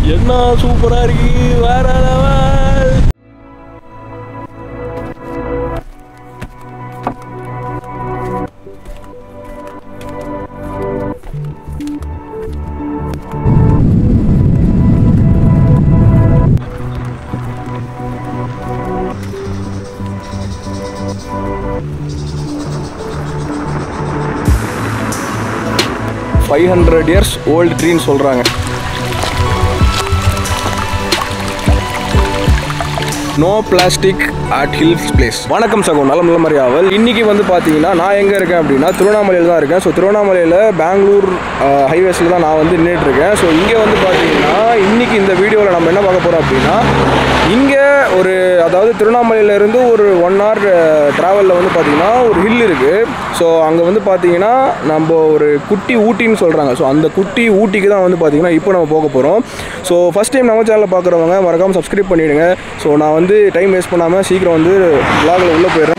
என்ன சூப்பரா இருக்கு வேற level five hundred years old ட்ரீன்னு சொல்கிறாங்க no plastic at hills place வணக்கம் சகோ நல்ல நல்ல மாதிரி ஆவல் இன்னைக்கு வந்து பார்த்தீங்கன்னா நான் எங்கே இருக்கேன் அப்படின்னா திருவண்ணாமலையில் தான் இருக்கேன் ஸோ திருவண்ணாமலையில் பெங்களூர் ஹைவேஸில் தான் நான் வந்து நின்றுட்டு இருக்கேன் ஸோ இங்கே வந்து பார்த்தீங்கன்னா இன்னைக்கு இந்த வீடியோவில் நம்ம என்ன பார்க்க போகிறோம் அப்படின்னா இங்கே ஒரு அதாவது திருவண்ணாமலையிலேருந்து ஒரு ஒன் ஹவர் ட்ராவலில் வந்து பார்த்தீங்கன்னா ஒரு ஹில் இருக்குது ஸோ அங்கே வந்து பார்த்தீங்கன்னா நம்ம ஒரு குட்டி ஊட்டின்னு சொல்கிறாங்க ஸோ அந்த குட்டி ஊட்டிக்கு தான் வந்து பார்த்தீங்கன்னா இப்போ நம்ம போக போகிறோம் ஸோ ஃபஸ்ட் டைம் நம்ம சேனலில் பார்க்குறவங்க மறக்காமல் சப்ஸ்கிரைப் பண்ணிவிடுங்க ஸோ நான் வந்து டைம் வேஸ்ட் பண்ணாமல் சீக்கிரம் வந்து vlogல உள்ளே போயிடுறேன்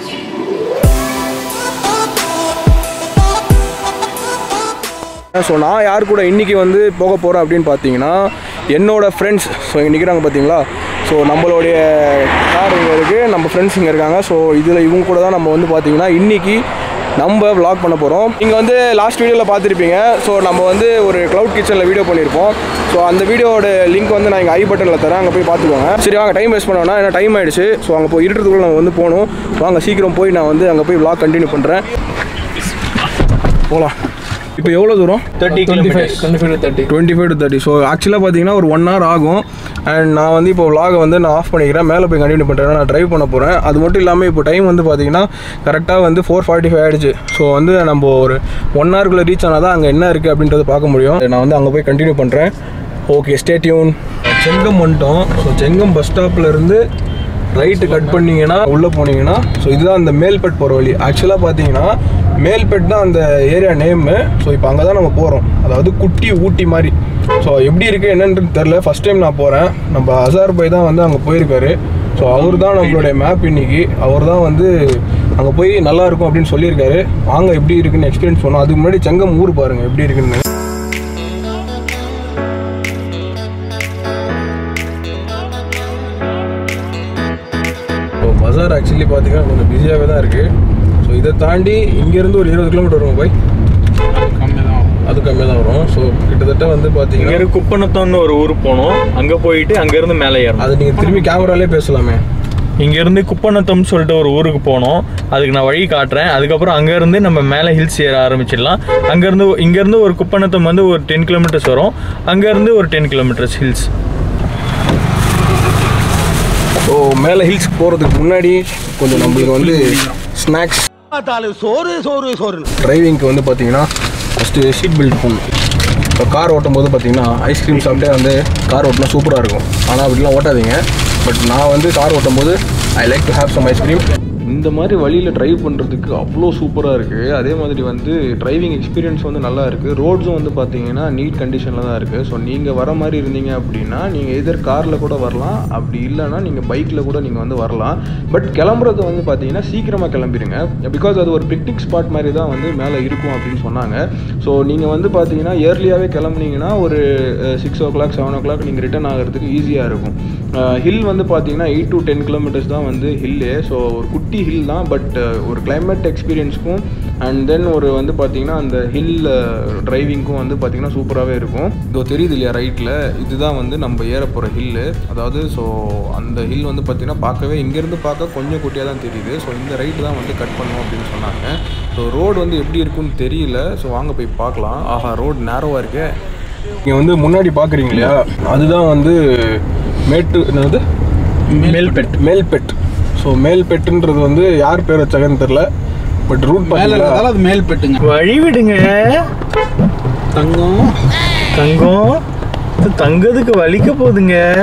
ஸோ நான் யார் கூட இன்றைக்கி வந்து போக போகிறேன் அப்படின்னு பார்த்தீங்கன்னா என்னோடய ஃப்ரெண்ட்ஸ் ஸோ இங்கே நிற்கிறாங்க பார்த்தீங்களா ஸோ நம்மளுடைய கார் இங்கே இருக்குது நம்ம ஃப்ரெண்ட்ஸ் இங்கே இருக்காங்க ஸோ இதில் இவங்க கூட தான் நம்ம வந்து பார்த்தீங்கன்னா இன்றைக்கி நம்ம vlog பண்ண போகிறோம் நீங்கள் வந்து லாஸ்ட் வீடியோவில் பார்த்துருப்பீங்க ஸோ நம்ம வந்து ஒரு க்ளவுட் கிச்சனில் வீடியோ பண்ணியிருப்போம் ஸோ அந்த வீடியோட லிங்க் வந்து நான் இங்கே ஐ பட்டனில் தரேன் அங்கே போய் பார்த்துக்கோங்க சரி வாங்க டைம் வேஸ்ட் பண்ண வேணாம் ஏன்னா டைம் ஆயிடுச்சு ஸோ அங்கே போய் இருட்டுறதுக்குள்ள நம்ம வந்து போகணும் வாங்க சீக்கிரம் போய் நான் வந்து அங்கே போய் vlog கண்டினியூ பண்ணுறேன் போகலாம் இப்போ எவ்வளோ தூரம் thirty twenty five twenty five thirty twenty five to thirty so ஆக்சுவலாக பார்த்தீங்கன்னா ஒரு ஒன் ஹவர் ஆகும் அண்ட் நான் வந்து இப்போ vlog வந்து நான் ஆஃப் பண்ணிக்கிறேன் மேலே போய் கண்டினியூ பண்ணுறேன் நான் ட்ரைவ் பண்ண போகிறேன் அது மட்டும் இல்லாமல் இப்போ டைம் வந்து பார்த்தீங்கன்னா கரெக்டாக வந்து ஃபோர் ஃபார்ட்டி ஃபைவ் ஆயிடுச்சு ஸோ வந்து நம்ம ஒரு ஒன் ஹவருக்குள்ளே ரீச் ஆனால் தான் அங்கே என்ன இருக்குது அப்படின்றத பார்க்க முடியும் நான் வந்து அங்கே போய் கண்டினியூ பண்ணுறேன் ஓகே ஸ்டே டியூன் செங்கம் வந்துட்டோம் ஸோ செங்கம் பஸ் ஸ்டாப்பில் இருந்து ரைட்டு கட் பண்ணீங்கன்னா உள்ளே போனீங்கன்னா ஸோ இதுதான் அந்த மேல்பட் போகிற வழி ஆக்சுவலாக பார்த்தீங்கன்னா மேல்பட் தான் அந்த ஏரியா நேமு ஸோ இப்போ அங்கே தான் நம்ம போகிறோம் அதாவது குட்டி ஊட்டி மாதிரி ஸோ எப்படி இருக்குது என்னன்றது தெரில ஃபஸ்ட் டைம் நான் போகிறேன் நம்ம அசார் பாய் தான் வந்து அங்கே போயிருக்காரு ஸோ அவர் தான் நம்மளுடைய மேப் இன்னைக்கு அவர் தான் வந்து அங்கே போய் நல்லா இருக்கும் அப்படின்னு சொல்லியிருக்காரு வாங்க எப்படி இருக்குன்னு எக்ஸ்பீரியன்ஸ் பண்ணோம் அதுக்கு முன்னாடி செங்கம் ஊர் பாருங்கள் எப்படி இருக்குன்னு ஸோ பஜார் ஆக்சுவலி பார்த்தீங்கன்னா கொஞ்சம் பிஸியாகவே தான் இருக்குது ஸோ இதை தாண்டி இங்கேருந்து ஒரு இருபது கிலோமீட்டர் வரும் பாய் கம்மி தான் அது கம்மியாக தான் வரும் ஸோ கிட்டத்தட்ட வந்து இங்க பார்த்தீங்கன்னா இருந்து குப்பநத்தம்னு ஒரு ஊர் போனோம் அங்க போயிட்டு அங்க இருந்து மேலே ஏறணும் அது நீங்கள் திரும்பி கேமராலே பேசலாமே இங்க இருந்து குப்பநத்தம்னு சொல்லிட்டு ஒரு ஊருக்கு போனோம் அதுக்கு நான் வழி காட்டுறேன் அதுக்கப்புறம் அங்க இருந்து நம்ம மேலே ஹில்ஸ் ஏற ஆரம்பிச்சிடலாம் அங்க இருந்து இங்க இருந்து ஒரு குப்பநத்தம் வந்து ஒரு டென் கிலோமீட்டர்ஸ் வரும் அங்க இருந்து ஒரு டென் கிலோமீட்டர்ஸ் ஹில்ஸ் ஸோ மேலே ஹில்ஸ் போகிறதுக்கு முன்னாடி கொஞ்சம் நம்மளுக்கு வந்து ஸ்நாக்ஸ் சோறு சோறு சோறு டிரைவிங்க்கு வந்து பார்த்தீங்கன்னா ஃபஸ்ட்டு சீட் பெல்ட் போடணும் இப்போ கார் ஓட்டும் போது பார்த்தீங்கன்னா ஐஸ்கிரீம் சாப்பிட்டே வந்து கார் ஓட்டினா சூப்பராக இருக்கும் ஆனால் அப்படிலாம் ஓட்டாதீங்க பட் நான் வந்து கார் ஓட்டும் போது I like to have some ice cream இந்த மாதிரி வழியில் டிரைவ் பண்ணுறதுக்கு அவ்வளோ சூப்பராக இருக்குது அதே மாதிரி வந்து டிரைவிங் எக்ஸ்பீரியன்ஸ் வந்து நல்லா இருக்குது ரோட்ஸும் வந்து பார்த்தீங்கன்னா நீட் கண்டிஷனில் தான் இருக்குது ஸோ நீங்கள் வர மாதிரி இருந்தீங்க அப்படின்னா நீங்கள் எதிர் காரில் கூட வரலாம் அப்படி இல்லைன்னா நீங்கள் பைக்கில் கூட நீங்கள் வந்து வரலாம் பட் கிளம்புறது வந்து பார்த்தீங்கன்னா சீக்கிரமாக கிளம்பிடுங்க பிகாஸ் அது ஒரு பிக்னிக் ஸ்பாட் மாதிரி தான் வந்து மேலே இருக்கும் அப்படின்னு சொன்னாங்க ஸோ நீங்கள் வந்து பார்த்தீங்கன்னா இயர்லியாகவே கிளம்புனீங்கன்னா ஒரு six o'clock seven o'clock நீங்கள் ரிட்டர்ன் ஆகிறதுக்கு ஈஸியாக இருக்கும் ஹில் வந்து பார்த்தீங்கன்னா எயிட் டு டென் கிலோமீட்டர்ஸ் தான் வந்து ஹில்லே ஸோ ஒரு குட்டி ஹில் தான் பட் ஒரு climate எக்ஸ்பீரியன்ஸ்க்கும் அண்ட் தென் ஒரு வந்து பார்த்தீங்கன்னா அந்த ஹில் டிரைவிங்க்கும் வந்து பார்த்தீங்கன்னா சூப்பராகவே இருக்கும் இதோ தெரியுது இல்லையா ரைட்டில் இதுதான் வந்து நம்ம ஏற போகிற ஹில்லு அதாவது ஸோ அந்த ஹில் வந்து பார்த்தீங்கன்னா பார்க்கவே இங்கேருந்து பார்க்க கொஞ்சம் குட்டியாக தான் தெரியுது ஸோ இந்த ரைட்டு தான் வந்து கட் பண்ணும் அப்படின்னு சொன்னாங்க ஸோ ரோடு வந்து எப்படி இருக்குன்னு தெரியல ஸோ வாங்க போய் பார்க்கலாம் ஆஹா ரோடு நேரோவாக இருக்கே நீங்கள் வந்து முன்னாடி பார்க்குறீங்க இல்லையா அதுதான் வந்து மேட்டு என்னது மேல்பெட் மேல்பெட் ஸோ மேல்பெட்டுன்றது வந்து யார் பேர் வச்சாங்கன்னு தெரில பட் ரூட் மேல பார்த்தீங்களா இருக்கிறதால அது மேல் பெட்டுங்க வழி விடுங்க தங்கம் தங்கம் இது தங்கத்துக்கு வலிக்க போகுதுங்க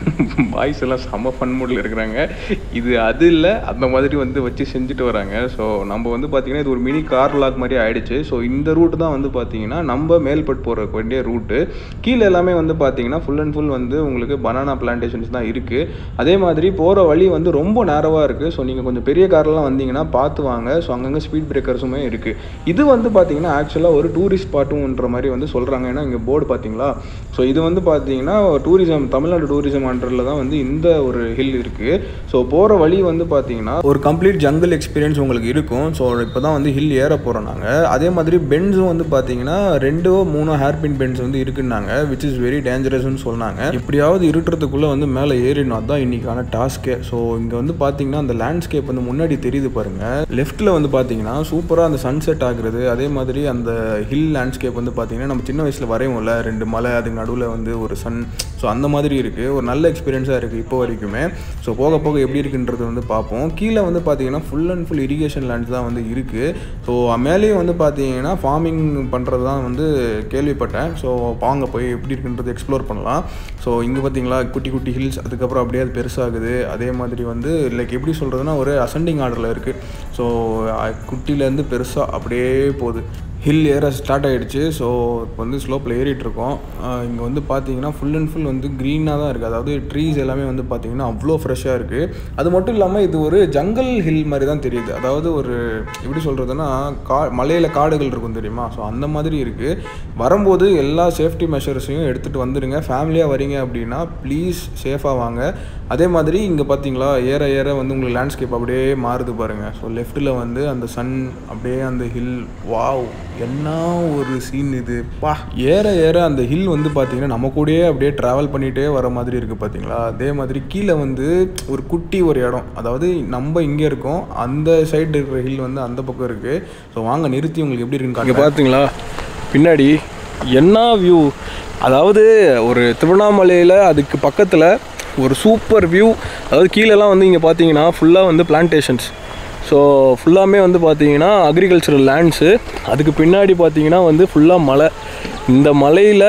பாய்ஸ் எல்லாம் செம்ம ஃபன் மூடில் இருக்கிறாங்க இது அது இல்லை அந்த மாதிரி வந்து வச்சு செஞ்சுட்டு வராங்க ஸோ நம்ம வந்து பார்த்தீங்கன்னா இது ஒரு மினி கார் லாக் மாதிரி ஆயிடுச்சு ஸோ இந்த ரூட் தான் வந்து பார்த்தீங்கன்னா நம்ம மேல்பட் போகிற வேண்டிய ரூட்டு கீழே எல்லாமே வந்து பார்த்தீங்கன்னா ஃபுல் அண்ட் ஃபுல் வந்து உங்களுக்கு பனானா பிளான்டேஷன்ஸ் தான் இருக்குது அதே மாதிரி போகிற வழி வந்து ரொம்ப நேரவாக இருக்குது ஸோ நீங்கள் கொஞ்சம் பெரிய கார்லாம் வந்தீங்கன்னா பார்த்து வாங்க ஸோ அங்கங்கே ஸ்பீட் பிரேக்கர்ஸுமே இருக்குது இது வந்து பார்த்தீங்கன்னா ஆக்சுவலாக ஒரு டூரிஸ்ட் ஸ்பாட்டுன்ற மாதிரி வந்து சொல்கிறாங்க ஏன்னா இங்கே போர்டு பார்த்தீங்களா ஸோ இது வந்து பார்த்தீங்கன்னா டூரிசம் தமிழ்நாடு டூரிசம் அண்டரில் தான் வந்து இந்த ஒரு ஹில் இருக்குது ஸோ போகிற வழி வந்து பார்த்தீங்கன்னா ஒரு கம்ப்ளீட் ஜங்கிள் எக்ஸ்பீரியன்ஸ் உங்களுக்கு இருக்கும் ஸோ இப்போ தான் வந்து ஹில் ஏற போகிறோம் நாங்கள் அதே மாதிரி பென்ஸும் வந்து பார்த்தீங்கன்னா ரெண்டோ மூணோ ஹேர்பின் பென்ஸ் வந்து இருக்குன்னாங்க விச் இஸ் வெரி டேஞ்சரஸ்னு சொன்னாங்க எப்படியாவது இருட்டுறதுக்குள்ளே வந்து மேலே ஏறிடணும் அதுதான் இன்னைக்கான டாஸ்க்கே ஸோ இங்கே வந்து பார்த்தீங்கன்னா அந்த லேண்ட்ஸ்கேப் வந்து முன்னாடி தெரியுது பாருங்கள் லெஃப்ட்டில் வந்து பார்த்தீங்கன்னா சூப்பராக அந்த சன்செட் ஆகுறது அதே மாதிரி அந்த ஹில் லேண்ட்ஸ்கேப் வந்து பார்த்தீங்கன்னா நம்ம சின்ன வயசில் வரையும்ல ரெண்டு மலை அதுக்கு நடுவில் வந்து ஒரு சன் ஸோ அந்த மாதிரி இருக்குது ஒரு நல்ல எக்ஸ்பீரியன்ஸாக இருக்குது இப்போ வரைக்குமே ஸோ போக போக எப்படி இருக்குன்றது வந்து பார்ப்போம் கீழே வந்து பார்த்தீங்கன்னா full and full irrigation lands தான் வந்து இருக்குது ஸோ மேலேயும் வந்து பார்த்தீங்கன்னா ஃபார்மிங் பண்ணுறது தான் வந்து கேள்விப்பட்டேன் ஸோ வாங்க போய் எப்படி இருக்குன்றது எக்ஸ்ப்ளோர் பண்ணலாம் ஸோ இங்கே பார்த்தீங்களா குட்டி குட்டி ஹில்ஸ் அதுக்கப்புறம் அப்படியே அது பெருசாகுது அதே மாதிரி வந்து லைக் எப்படி சொல்கிறதுனா ஒரு அசெண்டிங் ஆர்டரில் இருக்குது ஸோ குட்டிலேருந்து பெருசாக அப்படியே போகுது ஹில் ஏற ஸ்டார்ட் ஆகிடுச்சு ஸோ இப்போ வந்து ஸ்லோப்பில் ஏறிட்டு இருக்கோம் இங்கே வந்து பார்த்தீங்கன்னா ஃபுல் அண்ட் ஃபுல் வந்து க்ரீனாக தான் இருக்குது அதாவது ட்ரீஸ் எல்லாமே வந்து பார்த்தீங்கன்னா அவ்வளோ ஃப்ரெஷ்ஷாக இருக்குது அது மட்டும் இல்லாமல் இது ஒரு ஜங்கல் ஹில் மாதிரி தான் தெரியுது அதாவது ஒரு எப்படி சொல்கிறதுனா கா மலையில் காடுகள் இருக்கும் தெரியுமா ஸோ அந்த மாதிரி இருக்குது வரும்போது எல்லா சேஃப்டி மெஷர்ஸையும் எடுத்துகிட்டு வந்துடுங்க ஃபேமிலியாக வரீங்க அப்படின்னா ப்ளீஸ் சேஃபாக வாங்க அதே மாதிரி இங்கே பார்த்தீங்களா ஏற ஏற வந்து உங்களுக்கு லேண்ட்ஸ்கேப் அப்படியே மாறுது பாருங்கள் ஸோ லெஃப்ட்டில் வந்து அந்த சன் அப்படியே அந்த ஹில் வாவ் என்ன ஒரு சீன் இது பா ஏற ஏற அந்த ஹில் வந்து பார்த்தீங்கன்னா நம்ம கூடயே அப்படியே ட்ராவல் பண்ணிகிட்டே வர மாதிரி இருக்குது பார்த்தீங்களா அதே மாதிரி கீழே வந்து ஒரு குட்டி ஒரு இடம் அதாவது நம்ம இங்கே இருக்கோம் அந்த சைடு இருக்கிற ஹில் வந்து அந்த பக்கம் இருக்குது ஸோ வாங்க நிறுத்தி உங்களுக்கு எப்படி இருக்குன்னு இங்கே பார்த்தீங்களா பின்னாடி என்ன வியூ அதாவது ஒரு திருவண்ணாமலையில் அதுக்கு பக்கத்தில் ஒரு சூப்பர் வியூ அதாவது கீழெல்லாம் வந்து இங்கே பார்த்தீங்கன்னா ஃபுல்லாக வந்து பிளான்டேஷன்ஸ் ஸோ ஃபுல்லாமே வந்து பார்த்தீங்கன்னா அக்ரிகல்ச்சரல் லேண்ட்ஸு அதுக்கு பின்னாடி பார்த்தீங்கன்னா வந்து ஃபுல்லாக மலை இந்த மலையில்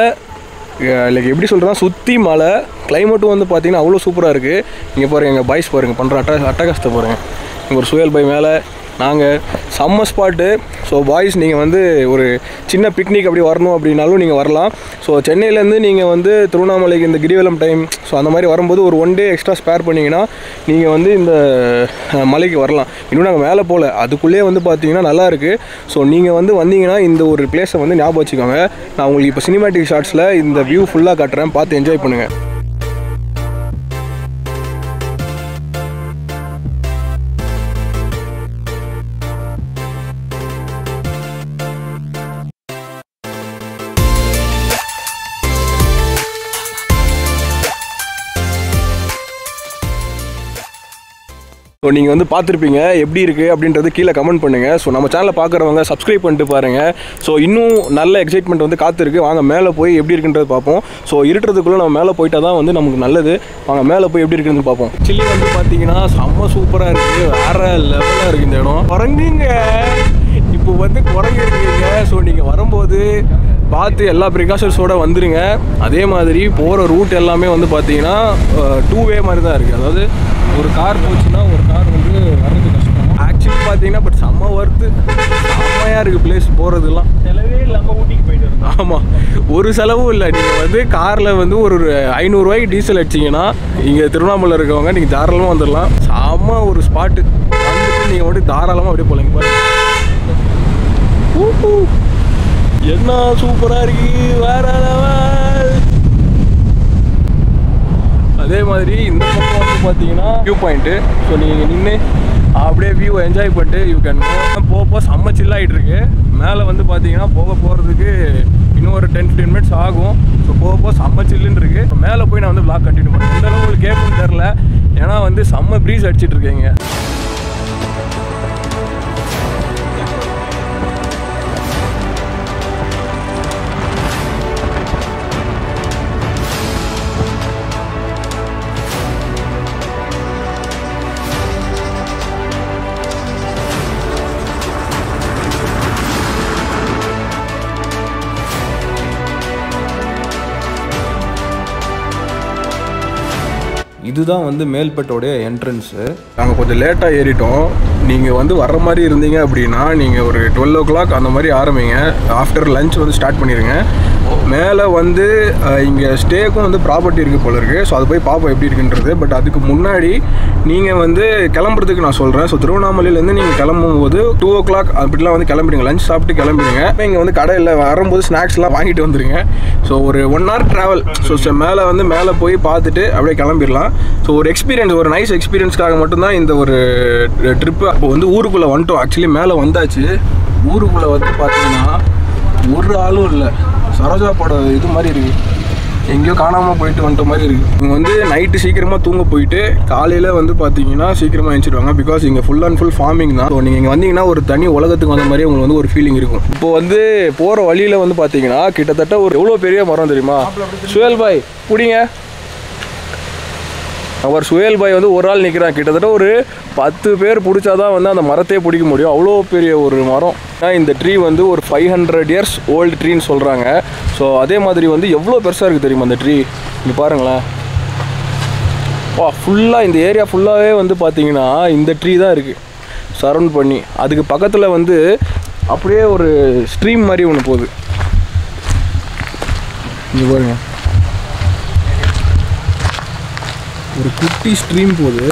லைக் எப்படி சொல்கிறேன்னா சுற்றி மலை கிளைமேட்டும் வந்து பார்த்தீங்கன்னா அவ்வளோ சூப்பராக இருக்குது இங்கே பாருங்க எங்கள் பாய்ஸ் பாருங்கள் பண்ணுற அட்ட அட்டகாசத்தை பாருங்கள் இங்கே ஒரு சுயல் பை மேலே நாங்கள் செம்ம ஸ்பாட்டு ஸோ பாய்ஸ் நீங்கள் வந்து ஒரு சின்ன பிக்னிக் அப்படி வரணும் அப்படின்னாலும் நீங்கள் வரலாம் ஸோ சென்னையிலேருந்து நீங்கள் வந்து திருவண்ணாமலைக்கு இந்த கிரிவலம் டைம் ஸோ அந்த மாதிரி வரும்போது ஒரு ஒன் டே எக்ஸ்ட்ரா ஸ்பேர் பண்ணிங்கன்னா நீங்கள் வந்து இந்த அஹ், மலைக்கு வரலாம் இன்னும் நாங்கள் மேலே போகல அதுக்குள்ளேயே வந்து பார்த்தீங்கன்னா நல்லா இருக்குது ஸோ நீங்கள் வந்து வந்தீங்கன்னா இந்த ஒரு பிளேஸை வந்து ஞாபகம் வச்சுக்கோங்க நான் உங்களுக்கு இப்போ சினிமேட்டிக் ஷார்ட்ஸில் இந்த வியூ ஃபுல்லாக காட்டுறேன் பார்த்து என்ஜாய் பண்ணுங்கள் ஸோ நீங்கள் வந்து பார்த்துருப்பீங்க எப்படி இருக்குது அப்படின்றது கீழே கமெண்ட் பண்ணுங்கள் ஸோ நம்ம சேனலை பார்க்குறவங்க சப்ஸ்கிரைப் பண்ணிட்டு பாருங்கள் ஸோ இன்னும் நல்ல எக்ஸைட்மெண்ட் வந்து காத்திருக்கு வாங்க மேலே போய் எப்படி இருக்குன்றது பார்ப்போம் ஸோ இருட்டுறதுக்குள்ளே நம்ம மேலே போயிட்டா தான் வந்து நமக்கு நல்லது வாங்க மேலே போய் எப்படி இருக்குன்னு பார்ப்போம் சில்லி வந்து பார்த்தீங்கன்னா செம்ம சூப்பராக இருக்குது வேறு லெவலாக இருக்குது இந்த இடம் குரங்குங்க இப்போ வந்து குரங்கு இருக்குங்க ஸோ நீங்கள் வரும்போது பார்த்து எல்லா ப்ரிகாஷன்ஸோட வந்துடுங்க அதே மாதிரி போகிற ரூட் எல்லாமே வந்து பார்த்தீங்கன்னா டூ வே மாதிரி தான் இருக்குது அதாவது ஒரு கார் போச்சுன்னா ஒரு கார் வந்து வர்றது கஷ்டம் ஆக்சுவலி பார்த்தீங்கன்னா பட் செம்ம ஒர்த்து செம்மையாக இருக்குது பிளேஸ் போகிறதுலாம் செலவே இல்லாமல் ஊட்டிக்கு போயிட்டு இருந்தோம் ஆமாம் ஒரு செலவும் இல்லை நீங்கள் வந்து காரில் வந்து ஒரு ஒரு ஐநூறுரூவாய்க்கு டீசல் அடிச்சிங்கன்னா இங்கே திருவண்ணாமலை இருக்கவங்க நீங்கள் தாராளமாக வந்துடலாம் செம்ம ஒரு ஸ்பாட்டு வந்துட்டு நீங்கள் வந்து தாராளமாக அப்படியே போகலாம் இங்க பாருங்க ஊஹூ. என்ன சூப்பராக இருக்கு வேற level. அதே மாதிரி இந்த பக்கம் வந்து பார்த்தீங்கன்னா வியூ பாயிண்ட்டு ஸோ நீங்கள் நின்று அப்படியே வியூ என்ஜாய் பண்ணிட்டு யூ கேன் போக போக செம்ம chill ஆயிட்டு இருக்கு மேலே வந்து பார்த்தீங்கன்னா போக போகிறதுக்கு இன்னும் ஒரு டென் ஃபிஃப்டீன் மினிட்ஸ் ஆகும் ஸோ போக போக செம்ம சில்லுன்னு இருக்கு இப்போ மேலே போய் நான் வந்து vlog கண்டினியூ பண்ணுறேன் எந்த அளவு உங்களுக்கு கேட்கும்னு தெரில ஏன்னா வந்து செம்ம ப்ரீஸ் அடிச்சிட்டு இருக்கீங்க இதுதான் வந்து மேல்பட்டோடைய என்ட்ரன்ஸு நாங்கள் கொஞ்சம் லேட்டாக ஏறிட்டோம் நீங்கள் வந்து வர்ற மாதிரி இருந்தீங்க அப்படின்னா நீங்கள் ஒரு டுவெல் ஓ கிளாக் அந்த மாதிரி ஆரம்பிங்க ஆஃப்டர் லஞ்ச் வந்து ஸ்டார்ட் பண்ணிடுங்க மேலே வந்து இங்கே ஸ்டேக்கும் வந்து ப்ராப்பர்ட்டி இருக்குது போல இருக்குது ஸோ அது போய் பார்ப்போம் எப்படி இருக்குன்றது பட் அதுக்கு முன்னாடி நீங்கள் வந்து கிளம்புறதுக்கு நான் சொல்கிறேன் ஸோ திருவண்ணாமலையிலேருந்து நீங்கள் கிளம்பும் போது டூ ஓ கிளாக் அப்படிலாம் வந்து கிளம்பிடுங்க லஞ்ச் சாப்பிட்டு கிளம்பிடுங்க இங்கே வந்து கடையில் வரும்போது ஸ்நாக்ஸ்லாம் வாங்கிட்டு வந்துடுங்க ஸோ ஒரு ஒன் ஹவர் ட்ராவல் ஸோ மேலே வந்து மேலே போய் பார்த்துட்டு அப்படியே கிளம்பிடலாம் ஸோ ஒரு எக்ஸ்பீரியன்ஸ் ஒரு நைஸ் எக்ஸ்பீரியன்ஸ்க்காக மட்டும்தான் இந்த ஒரு ட்ரிப்பு அப்போ வந்து ஊருக்குள்ளே வந்துட்டோம் ஆக்சுவலி மேலே வந்தாச்சு ஊருக்குள்ளே வந்து பார்த்தீங்கன்னா ஒரு ஆளும் இல்லை சரோஜா படம் இது மாதிரி இருக்குது எங்கேயோ காணாமல் போயிட்டு வந்துட்ட மாதிரி இருக்குது இவங்க வந்து நைட்டு சீக்கிரமாக தூங்க போயிட்டு காலையில் வந்து பார்த்தீங்கன்னா சீக்கிரமாக எழுந்திருவாங்க பிகாஸ் இங்கே ஃபுல் அண்ட் ஃபுல் ஃபார்மிங் தான் ஸோ நீங்கள் இங்கே வந்தீங்கன்னா ஒரு தனி உலகத்துக்கு வந்த மாதிரி உங்களுக்கு வந்து ஒரு ஃபீலிங் இருக்கும் இப்போ வந்து போகிற வழியில் வந்து பார்த்தீங்கன்னா கிட்டத்தட்ட ஒரு எவ்வளோ பெரிய மரம் தெரியுமா சுயல் பாய் பிடிங்க அவர் சுயல் பாய் வந்து ஒரு ஆள் நிற்கிறான் கிட்டத்தட்ட ஒரு பத்து பேர் பிடிச்சாதான் வந்து அந்த மரத்தையே பிடிக்க முடியும் அவ்வளோ பெரிய ஒரு மரம் ஆனா, இந்த ட்ரீ வந்து ஒரு ஃபைவ் ஹண்ட்ரட் இயர்ஸ் ஓல்டு ட்ரீன்னு சொல்கிறாங்க ஸோ அதே மாதிரி வந்து எவ்வளோ பெருசாக இருக்குது தெரியுமா அந்த ட்ரீ இங்கே பாருங்களேன் வா ஃபுல்லாக இந்த ஏரியா ஃபுல்லாகவே வந்து பார்த்தீங்கன்னா இந்த ட்ரீ தான் இருக்குது சரௌண்ட் பண்ணி அதுக்கு பக்கத்தில் வந்து அப்படியே ஒரு ஸ்ட்ரீம் மாதிரி ஒன்று போகுது இங்கே பாருங்க ஒரு குட்டி ஸ்ட்ரீம் போகுது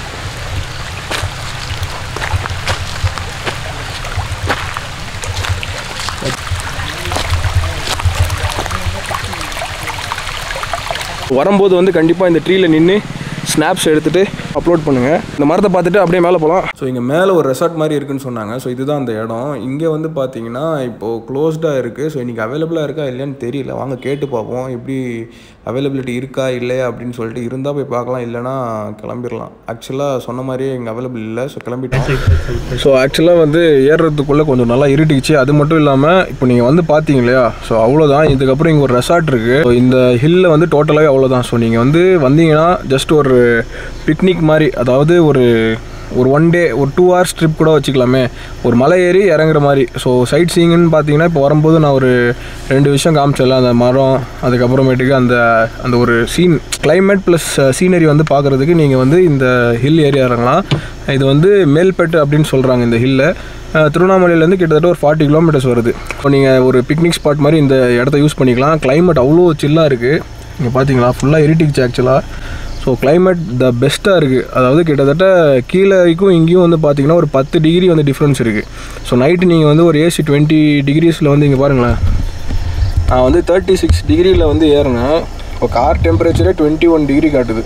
வரும்போது வந்து கண்டிப்பாக இந்த ட்ரீல நின்று ஸ்னாப்ஸ் எடுத்துகிட்டு அப்லோட் பண்ணுங்கள் இந்த மரத்தை பார்த்துட்டு அப்படியே மேலே போகலாம் ஸோ இங்கே மேலே ஒரு ரெசார்ட் மாதிரி இருக்குன்னு சொன்னாங்க ஸோ இதுதான் அந்த இடம் இங்கே வந்து பார்த்தீங்கன்னா இப்போது க்ளோஸ்டாக இருக்குது ஸோ இன்றைக்கி அவைலபிளாக இருக்கா இல்லையான்னு தெரியல வாங்க கேட்டு பார்ப்போம் எப்படி அவைலபிலிட்டி இருக்கா இல்லையா அப்படின்னு சொல்லிட்டு இருந்தால் போய் பார்க்கலாம் இல்லைன்னா கிளம்பிடலாம் ஆக்சுவலாக சொன்ன மாதிரியே இங்கே அவைலபிள் இல்லை ஸோ கிளம்பிட்டோம் ஸோ ஆக்சுவலாக வந்து ஏறுறதுக்குள்ளே கொஞ்சம் நல்லா இருட்டிச்சு அது மட்டும் இல்லாமல் இப்போ நீங்கள் வந்து பார்த்தீங்க இல்லையா ஸோ அவ்வளோதான் இதுக்கப்புறம் இங்கே ஒரு ரெசார்ட் இருக்குது இந்த ஹில்லில் வந்து டோட்டலாகவே அவ்வளோதான் ஸோ நீங்கள் வந்து வந்தீங்கன்னா ஜஸ்ட் ஒரு பிக்னிக் மாதிரி அதாவது ஒரு ஒரு ஒன் டே ஒரு டூ ஹவர்ஸ் ட்ரிப் கூட வச்சுக்கலாமே ஒரு மலை ஏறி இறங்குற மாதிரி ஸோ சைட் சீயிங்னு பார்த்தீங்கன்னா இப்போ வரும்போது நான் ஒரு ரெண்டு விஷயம் காமிச்சல அந்த மரம் அதுக்கப்புறமேட்டுக்கு அந்த அந்த ஒரு சீன் climate ப்ளஸ் சீனரி வந்து பார்க்குறதுக்கு நீங்கள் வந்து இந்த ஹில் ஏரியா இறங்கலாம் இது வந்து மேல்பேட்டு அப்படின்னு சொல்கிறாங்க இந்த ஹில்லை திருவண்ணாமலையிலேருந்து கிட்டத்தட்ட ஒரு ஃபார்ட்டி கிலோமீட்டர்ஸ் வருது இப்போ நீங்கள் ஒரு பிக்னிக் ஸ்பாட் மாதிரி இந்த இடத்த யூஸ் பண்ணிக்கலாம் climate அவ்வளோ சில்லாக இருக்குது இங்கே பார்த்தீங்களா ஃபுல்லாக இருட்டிச்சு ஆக்சுவலாக ஸோ climate த பெஸ்ட்டாக இருக்குது அதாவது கிட்டத்தட்ட கீழே வரைக்கும் இங்கேயும் வந்து பார்த்தீங்கன்னா ஒரு பத்து டிகிரி வந்து டிஃப்ரென்ஸ் இருக்குது ஸோ நைட்டு நீங்கள் வந்து ஒரு ஏசி டுவெண்ட்டி டிகிரிஸில் வந்து இங்கே பாருங்களேன் நான் வந்து தேர்ட்டி சிக்ஸ் டிகிரியில் வந்து ஏறினேன் இப்போ கார் டெம்பரேச்சரே டுவெண்ட்டி ஒன் டிகிரி காட்டுது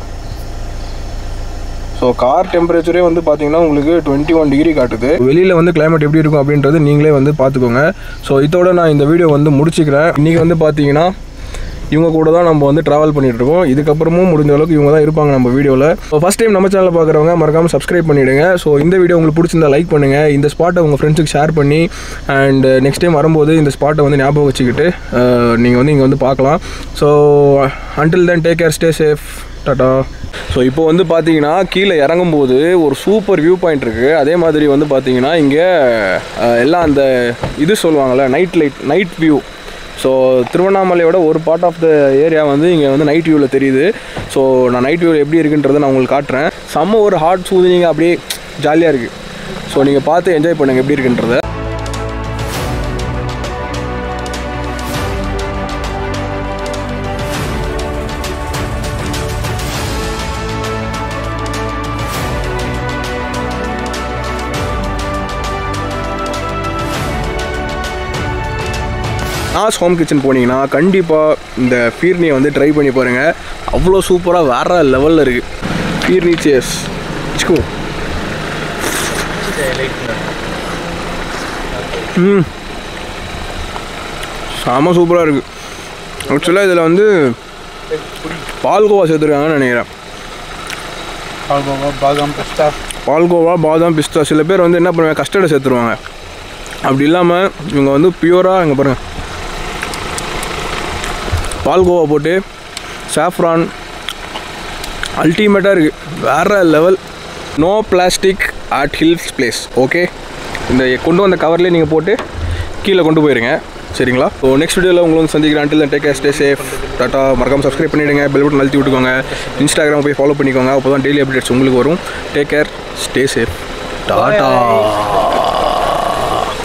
ஸோ கார் டெம்பரேச்சரே வந்து பார்த்தீங்கன்னா உங்களுக்கு டுவெண்ட்டி ஒன் டிகிரி காட்டுது வெளியில் வந்து climate எப்படி இருக்கும் அப்படின்றது நீங்களே வந்து பார்த்துக்கோங்க ஸோ இதோட நான் இந்த வீடியோ வந்து முடிச்சுக்கிறேன் இன்றைக்கி வந்து பார்த்தீங்கன்னா இவங்க கூட தான் நம்ம வந்து ட்ராவல் பண்ணிட்டு இருக்கோம் இதுக்கப்புறமும் முடிஞ்ச அளவுக்கு இவங்க தான் இருப்பாங்க நம்ம வீடியோவில் ஸோ ஃபஸ்ட் டைம் நம்ம சேனலில் பார்க்குறவங்க மறக்காமல் சப்ஸ்கிரைப் பண்ணிவிடுங்க ஸோ இந்த வீடியோ உங்களுக்கு பிடிச்சிருந்தா லைக் பண்ணுங்கள் இந்த ஸ்பாட்டை உங்கள் ஃப்ரெண்ட்ஸுக்கு ஷேர் பண்ணி அண்ட் நெக்ஸ்ட் டைம் வரும்போது இந்த ஸ்பாட்டை வந்து ஞாபகம் வச்சுக்கிட்டு நீங்கள் வந்து இங்கே வந்து பார்க்கலாம் so until then take care stay safe tata so இப்போ வந்து பார்த்தீங்கன்னா கீழே இறங்கும்போது ஒரு சூப்பர் வியூ பாயிண்ட் இருக்குது அதே மாதிரி வந்து பார்த்தீங்கன்னா இங்கே அஹ், எல்லாம் அந்த இது சொல்லுவாங்கள்ல night light night view so திருவண்ணாமலையோட ஒரு பார்ட் ஆஃப் த ஏரியா வந்து இங்கே வந்து நைட் வியூவில் தெரியுது ஸோ நான் நைட் வியூவில் எப்படி இருக்குன்றதை நான் உங்களுக்கு காட்டுறேன் செம்ம ஒரு ஹார்ட் சூதினிங்க அப்படியே ஜாலியாக இருக்குது ஸோ நீங்கள் பார்த்து என்ஜாய் பண்ணுங்கள் எப்படி இருக்குன்றதை நாஸ் ஹோம் கிச்சன் போனீங்கன்னா கண்டிப்பாக இந்த பீர்னியை வந்து ட்ரை பண்ணி பாருங்கள் அவ்வளோ சூப்பராக வேற லெவலில் இருக்குது பீர்னி சேஸ் வச்சுக்கோ ம் செம சூப்பராக இருக்குது ஆக்சுவலாக இதில் வந்து பால்கோவா சேர்த்துருக்காங்கன்னு நினைக்கிறேன் பால்கோவா பாதாம் பிஸ்தா பால்கோவா பாதாம் பிஸ்தா சில பேர் வந்து என்ன பண்ணுவாங்க கஸ்டர்டை சேர்த்துருவாங்க அப்படி இல்லாமல் இவங்க வந்து பியூராக இங்கே பாருங்கள் பால்கோவா போட்டு சாஃப்ரான் அல்டிமேட்டாக இருக்குது வேறு level no plastic at hills place okay இந்த கொண்டு வந்த கவர்லேயே நீங்கள் போட்டு கீழே கொண்டு போயிருங்க சரிங்களா ஸோ நெக்ஸ்ட் வீடியோவில் உங்களை வந்து சந்திக்கிறேன் until take care stay safe tata மறக்காம சப்ஸ்கிரைப் பண்ணிவிடுங்க பெல் பட்டன் அழுத்தி விட்டுக்கோங்க இன்ஸ்டாகிராம் போய் ஃபாலோ பண்ணிக்கோங்க அப்போ தான் டெய்லி அப்டேட்ஸ் உங்களுக்கு வரும் take care stay safe tata